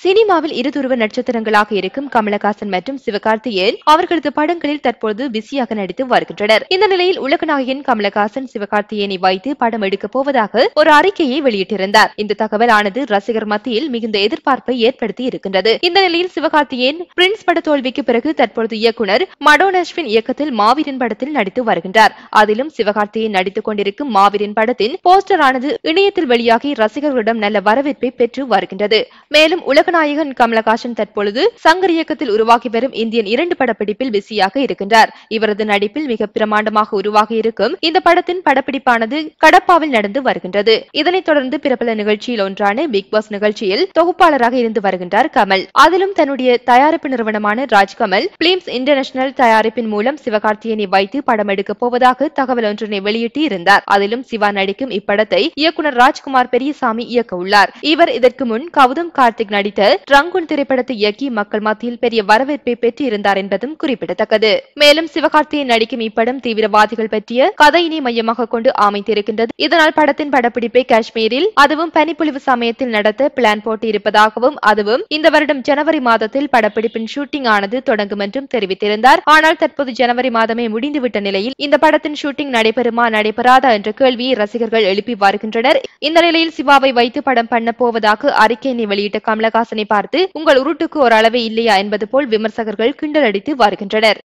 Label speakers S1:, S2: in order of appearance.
S1: சினிமாவில் இருதுருவ நட்சத்திரங்களாக இருக்கும் கமலஹாசன் மற்றும் சிவகார்த்திகேயன் அவர்களது படங்களில் தற்பொழுது பிஸியாக நடித்து வருகின்றனர் இந்த நிலையில் உலகநாயகன் கமலஹாசன் சிவகார்த்திகேயனை வைத்து படம் எடுக்கப் போவதாக ஒரு அறிக்கையை வெளியிட்டிருந்தார் இந்த தகவலானது ரசிகர் மத்தியில் மிகுந்த எதிர்பார்ப்பை ஏற்படுத்தி இருக்கின்றது இந்த நிலையில் சிவகார்த்திகேயன் பிரின்ஸ் பட தோல்விக்கு பிறகு தற்பொழுது இயக்குனர் மடோன் அஸ்வின் இயக்கத்தில் மாவீரன் படத்தில் நடித்து வருகின்றார் அதிலும் சிவகார்த்திகேயன் நடித்துக் கொண்டிருக்கும் மாவீரன் படத்தின் போஸ்டர் ஆனது இணையத்தில் வெளியாகி ரசிகர்களிடம் நல்ல வரவேற்பை பெற்று வருகின்றது மேலும் உலகநாயகன் கமலஹாசன் தற்பொழுது சங்கர் இயக்கத்தில் உருவாகி வரும் இந்தியன் இரண்டு படப்பிடிப்பில் பிஸியாக இருக்கின்றார் இவரது நடிப்பில் மிக பிரமாண்டமாக உருவாகி இருக்கும் இந்த படத்தின் படப்பிடிப்பானது கடப்பாவில் நடந்து வருகின்றது இதனைத் தொடர்ந்து பிரபல நிகழ்ச்சியில் ஒன்றான பிக் பாஸ் நிகழ்ச்சியில் தொகுப்பாளராக இருந்து வருகின்றார் கமல் அதிலும் தன்னுடைய தயாரிப்பு நிறுவனமான ராஜ்கமல் பிலிம்ஸ் இன்டர்நேஷனல் தயாரிப்பின் மூலம் சிவகார்த்தியனை வைத்து படம் எடுக்கப் போவதாக தகவல் ஒன்றினை வெளியிட்டு இருந்தார் அதிலும் சிவா நடிக்கும் இப்படத்தை இயக்குனர் ராஜ்குமார் பெரியசாமி இயக்க உள்ளார் இவர் இதற்கு முன் கௌதம் கார்த்திக் நடித்த ரங்குன் திரைப்படத்தை இயக்கி மக்கள் மத்தியில் பெரிய வரவேற்பை பெற்றிருந்தார் என்பதும் குறிப்பிடத்தக்கது மேலும் சிவகார்த்திகேயன் நடிக்கும் இப்படம் தீவிரவாதிகள் பற்றிய கதையினை மையமாக கொண்டு அமைத்திருக்கின்றது இதனால் படத்தின் படப்பிடிப்பை காஷ்மீரில் அதுவும் பனிப்பொழிவு சமயத்தில் நடத்த பிளான் போட்டு இருப்பதாகவும் அதுவும் இந்த வருடம் ஜனவரி மாதத்தில் படப்பிடிப்பின் ஷூட்டிங் ஆனது தொடங்கும் என்றும் தெரிவித்திருந்தார் ஆனால் தற்போது ஜனவரி மாதமே முடிந்துவிட்ட நிலையில் இந்த படத்தின் ஷூட்டிங் நடைபெறுமா நடைபெறாதா என்ற கேள்வியை ரசிகர்கள் எழுப்பி வருகின்றனர் இந்த நிலையில் சிவாவை வைத்து படம் பண்ண போவதாக அறிக்கையினை வெளியிட்ட கமலஹாசனை பார்த்து உங்கள் உருட்டுக்கு ஒரு அளவே இல்லையா என்பது போல் விமர்சகர்கள் கிண்டல் அடித்து வருகின்றனர்